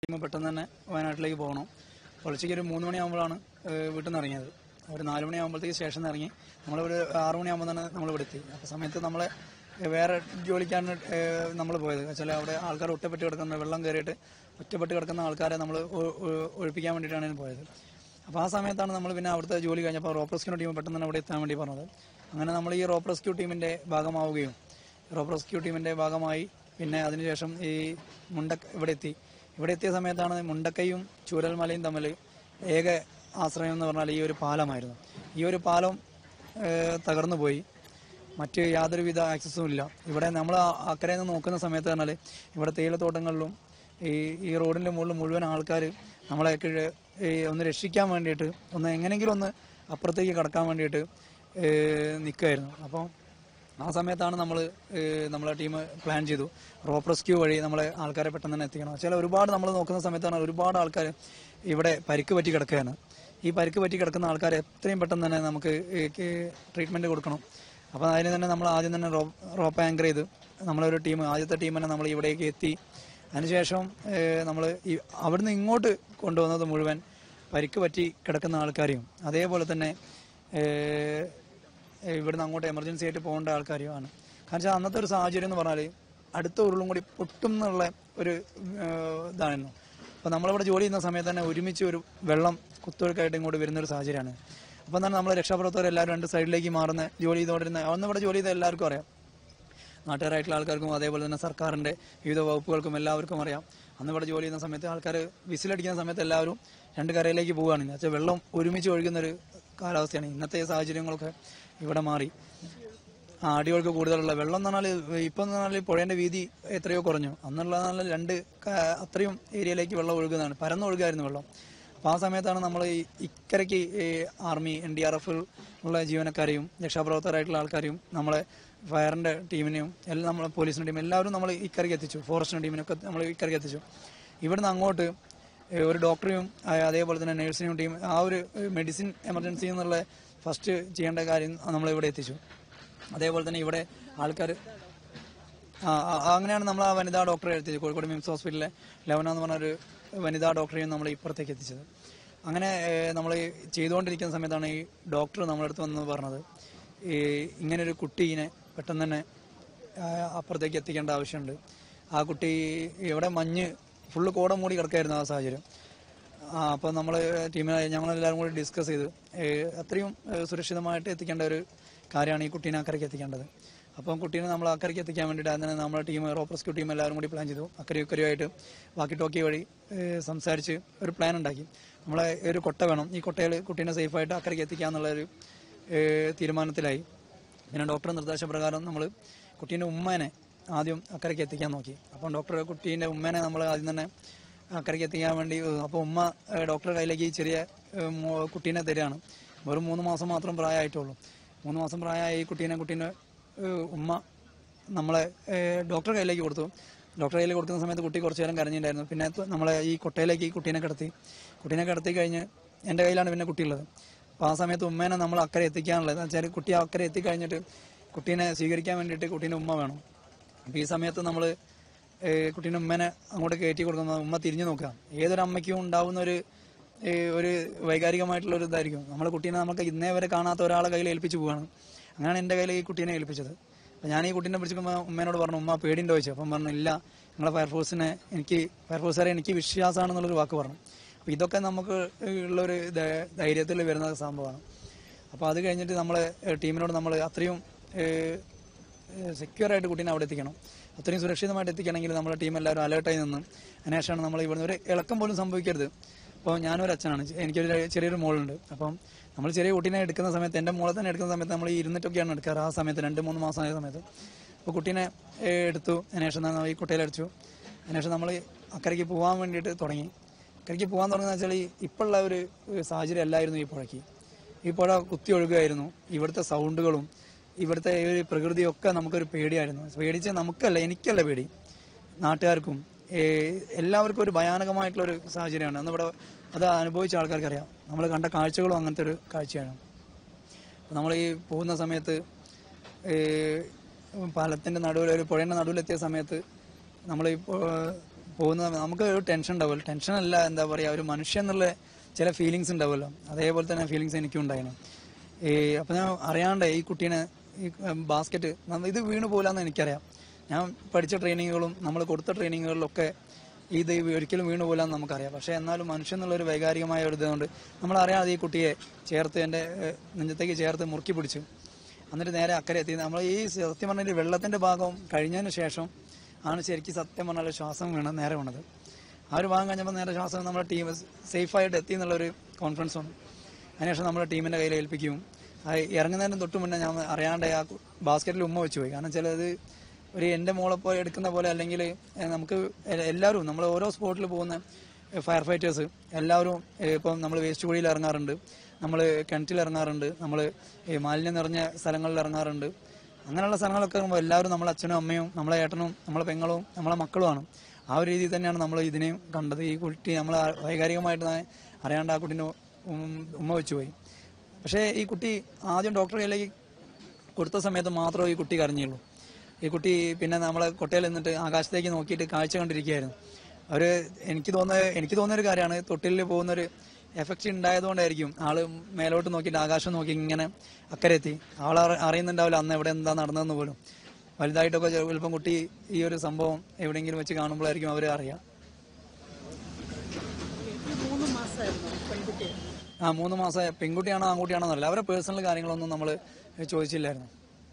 team പെട്ടെന്ന് തന്നെ വയനാട്ടിലേക്ക് പോകണം പുലച്ചയ്ക്ക് ഒരു മൂന്ന് മണിയാകുമ്പോഴാണ് ഏഹ്, വീട്ടിൽ നിന്ന് ഇറങ്ങിയത് ഒരു നാല് മണിയാകുമ്പോഴത്തേക്ക് സ്റ്റേഷനിൽ നിന്ന് ഇറങ്ങി നമ്മളൊരു ആറ് മണിയാകുമ്പോൾ തന്നെ നമ്മൾ ഇവിടെ എത്തി അപ്പോൾ സമയത്ത് നമ്മളെ ഏഹ്, വേറെ ജോലിക്കാണ് നമ്മൾ പോയത് വെച്ചാൽ അവിടെ ആൾക്കാർ ഒറ്റപ്പെട്ട് കിടക്കുന്ന വെള്ളം കയറിയിട്ട് ഒറ്റപ്പെട്ട് കിടക്കുന്ന ആൾക്കാരെ നമ്മൾ ഒഴിപ്പിക്കാൻ വേണ്ടിയിട്ടാണ് ഇതിന് പോയത് അപ്പോൾ ആ സമയത്താണ് നമ്മൾ പിന്നെ അവിടുത്തെ ജോലി കഴിഞ്ഞപ്പോൾ റോപ്പ് റെസ്ക്യൂ ടീം പെട്ടെന്ന് തന്നെ ഇവിടെ എത്താൻ വേണ്ടി പറഞ്ഞത് അങ്ങനെ നമ്മൾ ഈ റോപ്പ് റെസ്ക്യൂ ടീമിന്റെ ഭാഗമാവുകയും റോപ്പ് റെസ്ക്യൂ ടീമിന്റെ ഭാഗമായി പിന്നെ അതിനുശേഷം ഈ മുണ്ടക്ക ഇവിടെ എത്തി ഇവിടെ എത്തിയ സമയത്താണ് മുണ്ടക്കയും ചൂരൽമലയും തമ്മിൽ ഏക ആശ്രയം എന്ന് പറഞ്ഞാൽ ഈ ഒരു പാലമായിരുന്നു ഈ ഒരു പാലം ഏഹ്, തകർന്നു പോയി മറ്റ് യാതൊരുവിധ ആക്സസും ഇല്ല ഇവിടെ നമ്മൾ അക്കരെ നിന്ന് നോക്കുന്ന സമയത്ത് പറഞ്ഞാൽ ഇവിടെ തേയിലത്തോട്ടങ്ങളിലും ഈ ഈ റോഡിന്റെ മുകളിൽ മുഴുവൻ ആൾക്കാർ നമ്മളെ കീഴ് ഈ ഒന്ന് രക്ഷിക്കാൻ വേണ്ടിയിട്ട് ഒന്ന് എങ്ങനെയെങ്കിലും ഒന്ന് അപ്പുറത്തേക്ക് കടക്കാൻ വേണ്ടിയിട്ട് നിൽക്കുമായിരുന്നു അപ്പോൾ ആ സമയത്താണ് നമ്മൾ നമ്മളെ ടീം പ്ലാൻ ചെയ്തു റോപ്പ് റെസ്ക്യൂ വഴി നമ്മളെ ആൾക്കാരെ പെട്ടെന്ന് തന്നെ എത്തിക്കണം ചില ഒരുപാട് നമ്മൾ നോക്കുന്ന സമയത്താണ് ഒരുപാട് ആൾക്കാർ ഇവിടെ പരിക്ക് പറ്റി കിടക്കുകയാണ് ഈ പരിക്ക് പറ്റി കിടക്കുന്ന ആൾക്കാരെ എത്രയും പെട്ടെന്ന് തന്നെ നമുക്ക് ട്രീറ്റ്മെന്റ് കൊടുക്കണം അപ്പോൾ അതിന് തന്നെ നമ്മൾ ആദ്യം തന്നെ റോപ്പ് ആങ്കർ ചെയ്ത് നമ്മളൊരു ടീം ആദ്യത്തെ ടീം തന്നെ നമ്മൾ ഇവിടേക്ക് എത്തി അതിനുശേഷം നമ്മൾ ഈ അവിടുന്ന് ഇങ്ങോട്ട് കൊണ്ടുവന്നത് മുഴുവൻ പരിക്ക് പറ്റി കിടക്കുന്ന ആൾക്കാരെയും അതേപോലെ തന്നെ ഏഹ്, ഇവിടുന്ന് അങ്ങോട്ട് എമർജൻസി ആയിട്ട് പോകേണ്ട ആൾക്കാരുമാണ് കാരണം വെച്ചാൽ അന്നത്തെ ഒരു സാഹചര്യം എന്ന് പറഞ്ഞാൽ അടുത്ത ഉരുളും കൂടി പൊട്ടും എന്നുള്ള ഒരു ഏഹ്, ഇതായിരുന്നു അപ്പോൾ നമ്മളിവിടെ ജോലി ചെയ്യുന്ന സമയത്ത് തന്നെ ഒരുമിച്ച് ഒരു വെള്ളം കുത്തൊഴുക്കായിട്ട് ഇങ്ങോട്ട് വരുന്ന ഒരു സാഹചര്യമാണ് അപ്പം തന്നെ നമ്മൾ രക്ഷാപ്രവർത്തകർ എല്ലാവരും രണ്ട് സൈഡിലേക്ക് മാറുന്ന ജോലി ചെയ്തുകൊണ്ടിരുന്ന അന്ന് ഇവിടെ ജോലി ചെയ്ത എല്ലാവർക്കും അറിയാം നാട്ടുകാരായിട്ടുള്ള ആൾക്കാർക്കും അതേപോലെ തന്നെ സർക്കാരിന്റെ വിവിധ വകുപ്പുകൾക്കും എല്ലാവർക്കും അറിയാം അന്ന് ഇവിടെ ജോലി ചെയ്യുന്ന സമയത്ത് ആൾക്കാർ വിസിലടിക്കുന്ന സമയത്ത് എല്ലാവരും രണ്ട് കരയിലേക്ക് പോവുകയാണ് എന്നുവെച്ചാൽ വെള്ളം ഒരുമിച്ച് ഒഴുകുന്ന ഒരു കാലാവസ്ഥയാണ് ഇന്നത്തെ സാഹചര്യങ്ങളൊക്കെ ഇവിടെ മാറി ആ അടികൾക്ക് കൂടുതലുള്ള വെള്ളം എന്ന് പറഞ്ഞാൽ ഇപ്പം എന്ന് പറഞ്ഞാൽ പുഴേന്റെ വീതി എത്രയോ കുറഞ്ഞു അന്നുള്ള നല്ല രണ്ട് ക- അത്രയും ഏരിയയിലേക്ക് വെള്ളം ഒഴുകുന്നതാണ് പരന്ന് ഒഴുകായിരുന്നു വെള്ളം അപ്പോൾ ആ സമയത്താണ് നമ്മൾ ഈ ഇക്കരയ്ക്ക് ഈ army N D R F ഉള്ള ജീവനക്കാരെയും രക്ഷാപ്രവർത്തകരായിട്ടുള്ള ആൾക്കാരെയും നമ്മളെ ഫയറിന്റെ ടീമിനെയും എല്ലാം നമ്മളെ പോലീസിന്റെ ടീം എല്ലാവരും നമ്മൾ ഇക്കരയ്ക്ക് എത്തിച്ചു ഫോറസ്റ്റിന്റെ ടീമിനൊക്കെ നമ്മൾ ഇക്കരയ്ക്ക് എത്തിച്ചു ഇവിടുന്ന് അങ്ങോട്ട് ഏഹ് ഒരു ഡോക്ടറെയും ആ, അതേപോലെ തന്നെ നഴ്സിനെയും ടീം ആ ഒരു മെഡിസിൻ എമർജൻസി എന്നുള്ള ഫസ്റ്റ് ചെയ്യേണ്ട കാര്യം നമ്മൾ ഇവിടെ എത്തിച്ചു അതേപോലെ തന്നെ ഇവിടെ ആൾക്കാർ ആ ആ, അങ്ങനെയാണ് നമ്മൾ ആ വനിതാ ഡോക്ടറെ എത്തിച്ചത് കോഴിക്കോട് മിംസ് ഹോസ്പിറ്റലിലെ ലവന എന്ന് പറഞ്ഞൊരു വനിതാ ഡോക്ടറെയും നമ്മൾ ഇപ്പുറത്തേക്ക് എത്തിച്ചത് അങ്ങനെ നമ്മൾ ചെയ്തുകൊണ്ടിരിക്കുന്ന സമയത്താണ് ഈ ഡോക്ടർ നമ്മുടെ അടുത്ത് വന്ന് പറഞ്ഞത് ഈ ഇങ്ങനെ ഒരു കുട്ടീനെ പെട്ടെന്ന് തന്നെ ആ, അപ്പുറത്തേക്ക് എത്തിക്കേണ്ട ആവശ്യമുണ്ട് ആ കുട്ടി ഇവിടെ മഞ്ഞ് ഫുള്ള് കോട മൂടി കിടക്കായിരുന്നു ആ സാഹചര്യം ആ അപ്പോൾ നമ്മൾ ടീമിനെ ഞങ്ങളെല്ലാവരും കൂടി ഡിസ്കസ് ചെയ്ത് ഏ, അത്രയും ഏ, സുരക്ഷിതമായിട്ട് എത്തിക്കേണ്ട ഒരു കാര്യമാണ് ഈ കുട്ടീനെ അക്കരയ്ക്ക് എത്തിക്കേണ്ടത് അപ്പം കുട്ടീനെ നമ്മൾ അക്കരയ്ക്ക് എത്തിക്കാൻ വേണ്ടിയിട്ട് അതിന് നമ്മുടെ ടീം റോപ്പ് റെസ്ക്യൂ ടീം എല്ലാവരും കൂടി പ്ലാൻ ചെയ്തു അക്കരെ ഇക്കരയുമായിട്ട് വാക്കി ടോക്കി വഴി ഏ, സംസാരിച്ച് ഒരു പ്ലാൻ ഉണ്ടാക്കി നമ്മളെ ഒരു കൊട്ട വേണം ഈ കൊട്ടയിൽ കുട്ടീനെ സേഫായിട്ട് അക്കരയ്ക്ക് എത്തിക്കാന്നുള്ള ഒരു ഏ, തീരുമാനത്തിലായി പിന്നെ ഡോക്ടറുടെ നിർദ്ദേശപ്രകാരം നമ്മൾ കുട്ടീൻ്റെ ഉമ്മേനെ ആദ്യം അക്കരയ്ക്ക് എത്തിക്കാൻ നോക്കി അപ്പം ഡോക്ടർ കുട്ടീൻ്റെ ഉമ്മേനെ നമ്മൾ ആദ്യം തന്നെ അക്കരയ്ക്ക് എത്തിക്കാൻ വേണ്ടി അപ്പോൾ ഉമ്മ ഏഹ്, ഡോക്ടറുടെ കയ്യിലേക്ക് ഈ ചെറിയ ഏഹ്, മോ- കുട്ടീനെ തരികയാണ് വെറും മൂന്ന് മാസം മാത്രം പ്രായമായിട്ടുള്ളൂ മൂന്ന് മാസം പ്രായമായ ഈ കുട്ടീനെ കുട്ടീനെ ഏഹ്, ഉമ്മ നമ്മളെ ഏഹ്, ഡോക്ടറുടെ കയ്യിലേക്ക് കൊടുത്തു ഡോക്ടറുടെ കയ്യിൽ കൊടുക്കുന്ന സമയത്ത് കുട്ടി കുറച്ചു നേരം കരഞ്ഞിട്ടുണ്ടായിരുന്നു പിന്നെ തു- നമ്മളെ ഈ കൊട്ടയിലേക്ക് ഈ കുട്ടീനെ കിടത്തി കുട്ടീനെ കിടത്തി കഴിഞ്ഞ് എൻ്റെ കയ്യിലാണ് പിന്നെ കുട്ടിയുള്ളത് അപ്പോൾ ആ സമയത്ത് ഉമ്മേനെ നമ്മൾ അക്കരെ എത്തിക്കാനുള്ളത് എന്ന് വെച്ചാൽ കുട്ടി അക്കരെ എത്തിക്കഴിഞ്ഞിട്ട് കുട്ടീനെ സ്വീകരിക്കാൻ വേണ്ടിയിട്ട് കുട്ടീൻ്റെ ഉമ്മ വേണം അപ്പോൾ ഈ സമയത്ത് നമ്മൾ കുട്ടീൻ്റെ ഉമ്മേനെ അങ്ങോട്ട് കയറ്റി കൊടുക്കുന്നത് ഉമ്മ തിരിഞ്ഞു നോക്കുക ഏതൊരു അമ്മയ്ക്കും ഉണ്ടാവുന്ന ഒരു ഏ, ഒരു വൈകാരികമായിട്ടുള്ള ഒരു ഇതായിരിക്കും നമ്മളെ കുട്ടീനെ നമുക്ക് ഇന്നേ വരെ കാണാത്ത ഒരാളെ കയ്യിൽ ഏൽപ്പിച്ചു പോവാണ് അങ്ങനെയാണ് എൻ്റെ കയ്യിൽ ഈ കുട്ടീനെ ഏൽപ്പിച്ചത് അപ്പം ഞാൻ ഈ കുട്ടീനെ പിടിച്ചപ്പോൾ ഉമ്മേനോട് പറഞ്ഞു ഉമ്മ പേടിയുണ്ടോ ചോദിച്ചു അപ്പം പറഞ്ഞു ഇല്ല നിങ്ങളെ ഫയർഫോഴ്സിനെ എനിക്ക് ഫയർഫോഴ്സുകാരെ എനിക്ക് വിശ്വാസമാണെന്നുള്ളൊരു വാക്ക് പറഞ്ഞു അപ്പോൾ ഇതൊക്കെ നമുക്ക് ഉള്ളൊരു ധൈ- ധൈര്യത്തിൽ വരുന്ന സംഭവമാണ് അപ്പോൾ അത് കഴിഞ്ഞിട്ട് നമ്മളെ ടീമിനോട് നമ്മൾ അത്രയും സെക്യൂർ ആയിട്ട് കുട്ടീനെ അവിടെ എത്തിക്കണം അത്രയും സുരക്ഷിതമായിട്ട് എത്തിക്കണമെങ്കിൽ നമ്മുടെ ടീം എല്ലാവരും അലേർട്ടായി നിന്ന് അതിനുശേഷമാണ് നമ്മൾ ഇവിടുന്ന് ഒരു ഇളക്കം പോലും സംഭവിക്കരുത് അപ്പോൾ ഞാനൊരു അച്ഛനാണ് എനിക്കൊരു ചെറിയൊരു മോളുണ്ട് അപ്പം നമ്മൾ ചെറിയ കുട്ടീനെ എടുക്കുന്ന സമയത്ത് എൻ്റെ മോളെ തന്നെ എടുക്കുന്ന സമയത്ത് നമ്മൾ ഈ ഇരുന്നിട്ടൊക്കെയാണ് എടുക്കാറ് ആ സമയത്ത് രണ്ട് മൂന്ന് മാസമായ സമയത്ത് അപ്പോൾ കുട്ടീനെ ഏ, എടുത്തു അതിനുശേഷം നമ്മൾ ഈ കുട്ടയിൽ അടിച്ചു അതിനുശേഷം നമ്മൾ അക്കരയ്ക്ക് പോകാൻ വേണ്ടിയിട്ട് തുടങ്ങി അക്കരയ്ക്ക് പോകാൻ തുടങ്ങുന്ന വെച്ചാൽ ഈ ഇപ്പോഴുള്ള ഒരു ഒരു സാഹചര്യം അല്ലായിരുന്നു ഈ പുഴയ്ക്ക് ഈ പുഴ കുത്തി ഒഴുകുമായിരുന്നു ഇവിടുത്തെ സൗണ്ടുകളും ഇവിടുത്തെ ഈ ഒരു പ്രകൃതിയൊക്കെ നമുക്കൊരു പേടിയായിരുന്നു പേടിച്ച് നമുക്കല്ല എനിക്കല്ല പേടി നാട്ടുകാർക്കും ഏ, എല്ലാവർക്കും ഒരു ഭയാനകമായിട്ടുള്ള ഒരു സാഹചര്യമാണ് അന്ന് ഇവിടെ അത് അനുഭവിച്ച ആൾക്കാർക്ക് അറിയാം നമ്മൾ കണ്ട കാഴ്ചകളും അങ്ങനത്തെ ഒരു കാഴ്ചയാണ് നമ്മൾ ഈ പോകുന്ന സമയത്ത് ഈ പാലത്തിന്റെ നടുവിൽ ഒരു പുഴയുടെ നടുവിലെത്തിയ സമയത്ത് നമ്മൾ ഈ പു- പോകുന്നത് നമുക്ക് ഒരു ടെൻഷൻ ഉണ്ടാവുമല്ലോ ടെൻഷൻ അല്ല എന്താ പറയുക ഒരു മനുഷ്യൻ എന്നുള്ള ചില ഫീലിങ്സ് ഉണ്ടാവുമല്ലോ അതേപോലെ തന്നെ ഫീലിങ്സ് എനിക്കും ഉണ്ടായിരുന്നു ഈ അപ്പം ഞാൻ അറിയാണ്ട് ഈ കുട്ടീനെ ഈ ബാസ്ക്കറ്റ് ഇത് വീണ് പോലാന്ന് എനിക്കറിയാം ഞാൻ പഠിച്ച ട്രെയിനിങ്ങുകളും നമ്മൾ കൊടുത്ത ട്രെയിനിങ്ങുകളിലൊക്കെ ഇത് ഒരിക്കലും വീണു പോലാന്ന് നമുക്കറിയാം പക്ഷേ എന്നാലും മനുഷ്യൻ എന്നുള്ളൊരു വൈകാരികമായ ഒരു ഇതുകൊണ്ട് നമ്മൾ അറിയാതെ ഈ കുട്ടിയെ ചേർത്ത് എൻ്റെ ഏഹ്, നെഞ്ചത്തേക്ക് ചേർത്ത് മുറുക്കി പിടിച്ചു എന്നിട്ട് നേരെ അക്കരെ എത്തി നമ്മൾ ഈ സത്യം പറഞ്ഞാൽ ഈ വെള്ളത്തിന്റെ ഭാഗം കഴിഞ്ഞതിന് ശേഷം ആണ് ശരിക്കും സത്യം പറഞ്ഞാൽ ശ്വാസം വീണത് നേരെ വീണത് ആ ഒരു ഭാഗം കഴിഞ്ഞപ്പോൾ നേരെ ശ്വാസം നമ്മുടെ ടീം സേഫായിട്ട് എത്തി എന്നുള്ളൊരു കോൺഫിഡൻസ് ഉണ്ട് അതിനുശേഷം നമ്മുടെ ടീമിന്റെ കയ്യിൽ ഏൽപ്പിക്കും ആ ഇറങ്ങുന്നതിന് തൊട്ട് മുന്നേ ഞാൻ അറിയാണ്ട് ആ ബാസ്ക്കറ്റിൽ ഉമ്മ വെച്ച് പോയി കാരണം ചിലത് ഒരു എൻ്റെ മോളെ പോലെ എടുക്കുന്ന പോലെ അല്ലെങ്കിൽ നമുക്ക് എ- എല്ലാവരും നമ്മൾ ഓരോ സ്പോട്ടിൽ പോകുന്ന ഫയർ ഫൈറ്റേഴ്സ് എല്ലാവരും ഏഹ്, ഇപ്പം നമ്മൾ വേസ്റ്റ് കുഴിയിൽ ഇറങ്ങാറുണ്ട് നമ്മൾ കിണറ്റിൽ ഇറങ്ങാറുണ്ട് നമ്മൾ മാലിന്യം നിറഞ്ഞ സ്ഥലങ്ങളിൽ ഇറങ്ങാറുണ്ട് അങ്ങനെയുള്ള സ്ഥലങ്ങളൊക്കെ ഇറങ്ങുമ്പോൾ എല്ലാവരും നമ്മളെ അച്ഛനും അമ്മയും നമ്മളെ ഏട്ടനും നമ്മളെ പെങ്ങളും നമ്മളെ മക്കളുമാണ് ആ ഒരു രീതിയിൽ തന്നെയാണ് നമ്മൾ ഇതിനെയും കണ്ടത് ഈ കുട്ടി നമ്മൾ വൈകാരികമായിട്ട് തന്നെ അറിയാണ്ട് ആ കുട്ടീനെ ഉം- ഉമ്മ വെച്ച് പോയി പക്ഷേ ഈ കുട്ടി ആദ്യം ഡോക്ടറെ കയ്യിലേക്ക് കൊടുത്ത സമയത്ത് മാത്രമേ ഈ കുട്ടി കരഞ്ഞുള്ളൂ ഈ കുട്ടി പിന്നെ നമ്മളെ കൊട്ടയിൽ നിന്നിട്ട് ആകാശത്തേക്ക് നോക്കിയിട്ട് കാഴ്ച കണ്ടിരിക്കുകയായിരുന്നു അവര് എനിക്ക് തോന്നുന്ന എനിക്ക് തോന്നുന്ന ഒരു കാര്യമാണ് തൊട്ടിലിൽ പോകുന്ന ഒരു എഫക്റ്റ് ഉണ്ടായതുകൊണ്ടായിരിക്കും ആള് മേലോട്ട് നോക്കിയിട്ട് ആകാശം നോക്കി ഇങ്ങനെ അക്കരെ എത്തി ആൾ അറിയുന്നുണ്ടാവില്ല അന്ന് എവിടെ എന്താ നടന്നതെന്ന് പോലും വലുതായിട്ടൊക്കെ ചിലപ്പം കുട്ടി ഈ ഒരു സംഭവം എവിടെയെങ്കിലും വെച്ച് കാണുമ്പോഴായിരിക്കും അവർ അറിയാം മൂന്ന് മാസമായിരുന്നു പെൺകുട്ടി ആ മൂന്ന് മാസം പെൺകുട്ടിയാണോ ആൺകുട്ടിയാണോ എന്നല്ല അവരെ പേഴ്സണൽ കാര്യങ്ങളൊന്നും നമ്മൾ ചോദിച്ചില്ലായിരുന്നു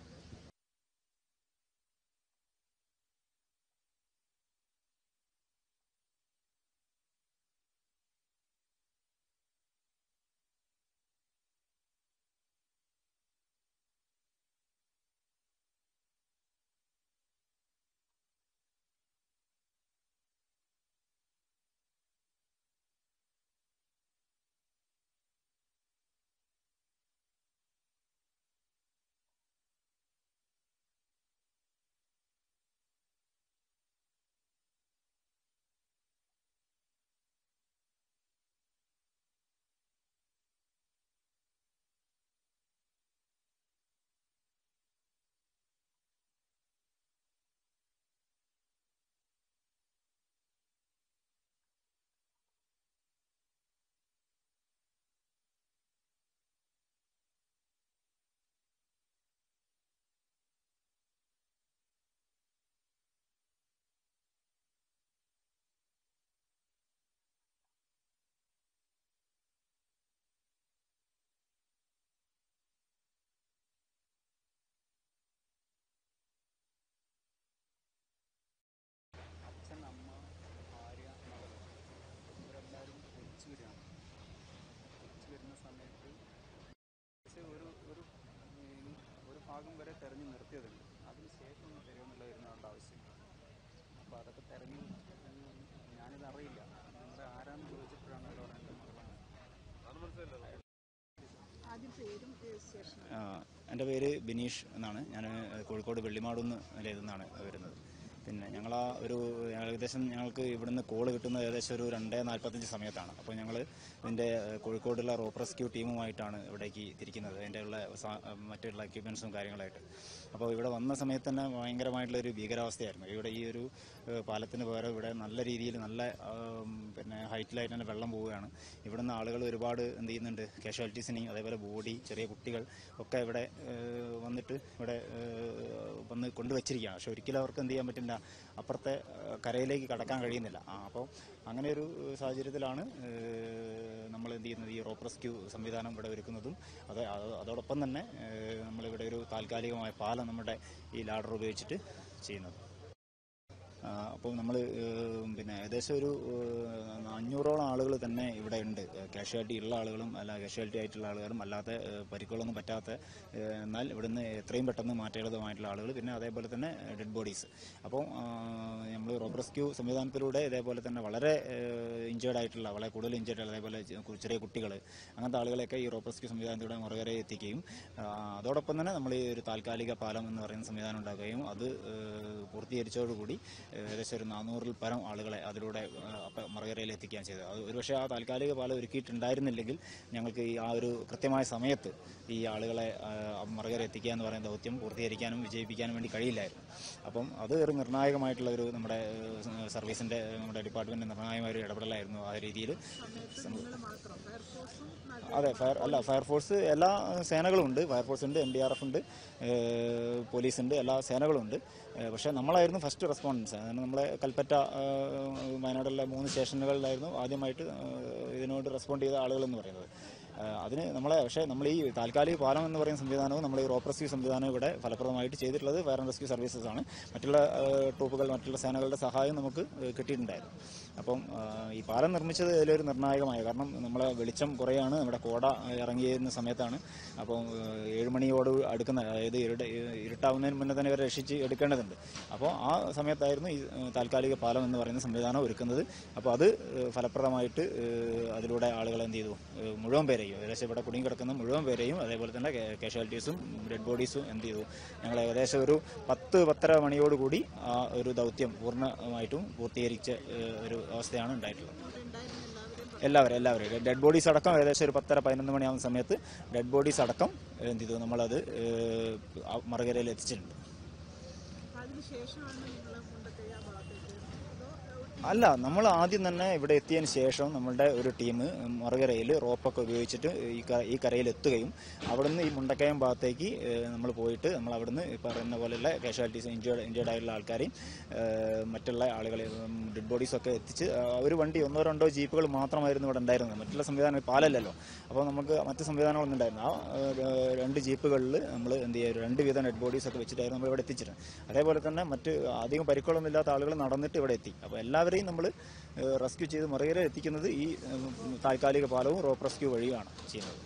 ഒരു ഒരു ഒരു ഭാഗം വരെ തെരഞ്ഞു നിർത്തിയതുണ്ട് അതിനുശേഷം ഒന്ന് തരുമെന്നുള്ളതായിരുന്നു അവരുടെ ആവശ്യം അപ്പോൾ അതൊക്കെ തെരഞ്ഞു ഞാനിത് അറിയില്ല നിങ്ങളുടെ ആരാന്ന് ചോദിച്ചപ്പോഴാണ് അവർ പറയുന്നത് മകളാണ് ആദ്യം പേരും സ്റ്റേഷൻ ആ, എൻ്റെ പേര് ബിനീഷ് എന്നാണ് ഞാൻ കോഴിക്കോട് വെള്ളിമാടുന്ന് നിന്നാണ് വരുന്നത് പിന്നെ ഞങ്ങൾ ആ ഒരു ഏകദേശം ഞങ്ങൾക്ക് ഇവിടുന്ന് കോൾ കിട്ടുന്നത് ഏകദേശം ഒരു രണ്ടേ നാൽപ്പത്തഞ്ച് സമയത്താണ് അപ്പോൾ ഞങ്ങൾ ഇതിൻ്റെ ഏഹ്, കോഴിക്കോടുള്ള റോപ്പ് റെസ്ക്യൂ ടീമുമായിട്ടാണ് ഇവിടേക്ക് തിരിക്കുന്നത് അതിൻ്റെ ഉള്ള സാ- മറ്റുള്ള എക്യുപ്മെൻസും കാര്യങ്ങളായിട്ട് അപ്പോൾ ഇവിടെ വന്ന സമയത്ത് തന്നെ ഭയങ്കരമായിട്ടുള്ള ഒരു ഭീകരാവസ്ഥയായിരുന്നു ഇവിടെ ഈ ഒരു ഏഹ്, പാലത്തിന് പകരം ഇവിടെ നല്ല രീതിയിൽ നല്ല ആം, പിന്നെ ഹൈറ്റിലായിട്ട് തന്നെ വെള്ളം പോവുകയാണ് ഇവിടുന്ന് ആളുകൾ ഒരുപാട് എന്ത് ചെയ്യുന്നുണ്ട് കാഷ്വാലിറ്റീസിനെയും അതേപോലെ ബോഡി ചെറിയ കുട്ടികൾ ഒക്കെ ഇവിടെ ഏഹ്, വന്നിട്ട് ഇവിടെ ഏഹ്, വന്ന് കൊണ്ടുവച്ചിരിക്കുകയാണ് പക്ഷെ ഒരിക്കലും അവർക്ക് എന്ത് ചെയ്യാൻ പറ്റില്ല അപ്പുറത്തെ ഏഹ്, കരയിലേക്ക് കടക്കാൻ കഴിയുന്നില്ല ആ, അപ്പോൾ അങ്ങനെ ഒരു സാഹചര്യത്തിലാണ് നമ്മൾ എന്ത് ചെയ്യുന്നത് ഈ റോപ്പ് റെസ്ക്യൂ സംവിധാനം ഇവിടെ ഒരുക്കുന്നതും അത് അത് അതോടൊപ്പം തന്നെ ഏഹ്, നമ്മളിവിടെ ഒരു താൽക്കാലികമായ പാലം നമ്മുടെ ഈ ലാഡർ ഉപയോഗിച്ചിട്ട് ചെയ്യുന്നത് ആ, അപ്പോൾ നമ്മൾ പിന്നെ ഏകദേശം ഒരു ഏഹ്, അഞ്ഞൂറോളം ആളുകൾ തന്നെ ഇവിടെ ഉണ്ട് കാഷ്വാലിറ്റി ഉള്ള ആളുകളും അല്ല കാഷ്വാലിറ്റി ആയിട്ടുള്ള ആളുകളും അല്ലാത്ത ഏഹ്, പരിക്കുകളൊന്നും പറ്റാത്ത ഏഹ്, എന്നാൽ ഇവിടുന്ന് എത്രയും പെട്ടെന്ന് മാറ്റേണ്ടതുമായിട്ടുള്ള ആളുകൾ പിന്നെ അതേപോലെ തന്നെ ഡെഡ് ബോഡീസ് അപ്പോൾ നമ്മൾ റോബ് റെസ്ക്യൂ സംവിധാനത്തിലൂടെ ഇതേപോലെ തന്നെ വളരെ ഇഞ്ചേർഡ് ആയിട്ടുള്ള വളരെ കൂടുതൽ ഇഞ്ചേർഡ് അതേപോലെ ചെ- ചെറിയ കുട്ടികൾ അങ്ങനത്തെ ആളുകളെയൊക്കെ ഈ റോബ് റെസ്ക്യൂ സംവിധാനത്തിലൂടെ മുറകരെ എത്തിക്കുകയും ആ, അതോടൊപ്പം തന്നെ നമ്മൾ ഈ ഒരു താൽക്കാലിക പാലം എന്ന് പറയുന്ന സംവിധാനം ഉണ്ടാക്കുകയും അത് ഏഹ്, പൂർത്തീകരിച്ചതോടുകൂടി ഏകദേശം ഒരു നാനൂറിൽ പരം ആളുകളെ അതിലൂടെ ആ, അപ്പ- മറുകരയിൽ എത്തിക്കാൻ ചെയ്തത് അത് ഒരുപക്ഷെ ആ താൽക്കാലിക പാലം ഒരുക്കിയിട്ടുണ്ടായിരുന്നില്ലെങ്കിൽ ഞങ്ങൾക്ക് ഈ ആ ഒരു കൃത്യമായ സമയത്ത് ഈ ആളുകളെ ആ, മറുകര എത്തിക്കുക എന്ന് പറയുന്ന ദൗത്യം പൂർത്തീകരിക്കാനും വിജയിപ്പിക്കാനും വേണ്ടി കഴിയില്ലായിരുന്നു അപ്പം അത് ഒരു നിർണായകമായിട്ടുള്ള ഒരു നമ്മുടെ ഏഹ്, സർവീസിന്റെ നമ്മുടെ ഡിപ്പാർട്ട്മെന്റ് നിർണായകമായ ഒരു ഇടപെടലായിരുന്നു ആ രീതിയിൽ നിങ്ങൾ മാത്രം ഫയർഫോഴ്സും അതെ ഫയർ അല്ല ഫയർഫോഴ്സ് എല്ലാ സേനകളും ഉണ്ട് ഫയർഫോഴ്സ് ഉണ്ട് എൻ ഡി ആർ എഫ് ഉണ്ട് ഏഹ് പോലീസ് ഉണ്ട് എല്ലാ സേനകളും ഉണ്ട് ഏഹ് പക്ഷേ നമ്മളായിരുന്നു ഫസ്റ്റ് റെസ്പോണ്ടൻസ് അതാണ് നമ്മളെ കൽപ്പറ്റ ഏഹ് വയനാട്ടിലെ മൂന്ന് സ്റ്റേഷനുകളിലായിരുന്നു ആദ്യമായിട്ട് ഏഹ് ഇതിനോട് റെസ്പോണ്ട് ചെയ്ത ആളുകൾ എന്ന് പറയുന്നത് ഏഹ് അതിന് നമ്മളെ പക്ഷേ നമ്മൾ ഈ താൽക്കാലിക പാലം എന്ന് പറയുന്ന സംവിധാനവും നമ്മൾ ഈ റോപ്പ് റെസ്ക്യൂ സംവിധാനവും ഇവിടെ ഫലപ്രദമായിട്ട് ചെയ്തിട്ടുള്ളത് ഫയർ ആൻഡ് റെസ്ക്യൂ സർവീസസ് ആണ് മറ്റുള്ള ഏഹ് ട്രൂപ്പുകൾ മറ്റുള്ള സേനകളുടെ സഹായം നമുക്ക് ഏഹ് കിട്ടിയിട്ടുണ്ടായിരുന്നു അപ്പം ഏഹ് ഈ പാലം നിർമ്മിച്ചത് ഇതിലൊരു നിർണായകമായ കാരണം നമ്മളെ വെളിച്ചം കുറയാണ് നമ്മുടെ കോട ഇറങ്ങിയിരുന്ന സമയത്താണ് അപ്പം ഏഹ് ഏഴ് മണിയോട് അടുക്കുന്ന അതായത് ഇരുട്ട ഇരുട്ടാവുന്നതിന് മുന്നേ തന്നെ ഇവരെ രക്ഷിച്ച് എടുക്കേണ്ടതുണ്ട് അപ്പോൾ ആ സമയത്തായിരുന്നു ഈ ഏഹ് താൽക്കാലിക പാലം എന്ന് പറയുന്ന സംവിധാനം ഒരുക്കുന്നത് അപ്പോൾ അത് ഏഹ് ഫലപ്രദമായിട്ട് ഏഹ് അതിലൂടെ ആളുകളെ എന്ത് ചെയ്തു ഏഹ് മുഴുവൻ പേരെയും ഏകദേശം ഇവിടെ കുടുങ്ങിക്കിടക്കുന്ന മുഴുവൻ പേരെയും അതേപോലെ തന്നെ കാഷ്വാലിറ്റീസും ഡെഡ് ബോഡീസും എന്ത് ചെയ്തു ഞങ്ങൾ ഏകദേശം ഒരു പത്ത് പത്തര മണിയോടുകൂടി ആ ഒരു ദൗത്യം പൂർണ്ണമായിട്ടും പൂർത്തീകരിച്ച ഏഹ് ഒരു അവസ്ഥയാണ് ഉണ്ടായിട്ടുള്ളത് എല്ലാവരും എല്ലാവരും ഡെഡ് ബോഡീസ് അടക്കം ഏകദേശം ഒരു പത്തര പതിനൊന്ന് മണിയാവുന്ന സമയത്ത് ഡെഡ് ബോഡീസ് അടക്കം എന്ത് ചെയ്തു നമ്മളത് ഏഹ്, ആ മറുകരയിൽ എത്തിച്ചിട്ടുണ്ട് അതിന് ശേഷമാണ് നിങ്ങൾ മുണ്ടക്കൈ ആ ഭാഗത്തേക്ക് അതോ അല്ല നമ്മൾ ആദ്യം തന്നെ ഇവിടെ എത്തിയതിന് ശേഷം നമ്മളുടെ ഒരു ടീം മറുകരയിൽ റോപ്പൊക്കെ ഉപയോഗിച്ചിട്ട് ഈ ക- ഈ കരയിൽ എത്തുകയും അവിടുന്ന് ഈ മുണ്ടക്കയം ഭാഗത്തേക്ക് നമ്മൾ പോയിട്ട് നമ്മൾ അവിടുന്ന് ഈ പറയുന്ന പോലെയുള്ള കാഷ്വാലിറ്റീസ് ഇഞ്ചേർഡ് ഇഞ്ചേർഡ് ആയിട്ടുള്ള ആൾക്കാരെയും ഏഹ്, മറ്റുള്ള ആളുകളെ ഡെഡ് ബോഡീസ് ഒക്കെ എത്തിച്ച് ആ, ഒരു വണ്ടി ഒന്നോ രണ്ടോ ജീപ്പുകൾ മാത്രമായിരുന്നു ഇവിടെ ഉണ്ടായിരുന്നത് മറ്റുള്ള സംവിധാനം പാലല്ലല്ലോ അപ്പോൾ നമുക്ക് മറ്റ് സംവിധാനങ്ങളൊന്നും ഉണ്ടായിരുന്നു ആ ഏഹ്, രണ്ട് ജീപ്പുകളിൽ നമ്മൾ എന്ത് ചെയ്യുക രണ്ട് വീതം ഡെഡ് ബോഡീസ് ഒക്കെ വെച്ചിട്ടായിരുന്നു നമ്മൾ ഇവിടെ എത്തിച്ചിരുന്നത് അതേപോലെ തന്നെ മറ്റ് അധികം പരിക്കുകളൊന്നും ഇല്ലാത്ത ആളുകൾ നടന്നിട്ട് ഇവിടെ എത്തി അപ്പോൾ എല്ലാവരെയും നമ്മൾ റെസ്ക്യൂ ചെയ്ത് മറുകര എത്തിക്കുന്നത് ഈ ഉം, താൽക്കാലിക പാലവും റോപ്പ് റെസ്ക്യൂ വഴിയാണ് ചെയ്യുന്നത്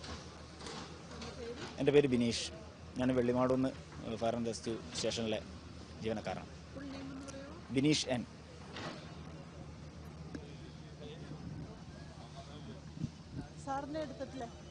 എൻ്റെ പേര് ബിനീഷ് ഞാൻ വെള്ളിമാടുന്ന് ഫയർ ആൻഡ് റെസ്ക്യൂ സ്റ്റേഷനിലെ ജീവനക്കാരാണ് ഫുൾ നെയിം എന്ന് പറയുമോ ബിനീഷ് എൻ സാറിന്റെ എടുത്തിട്ടില്ലേ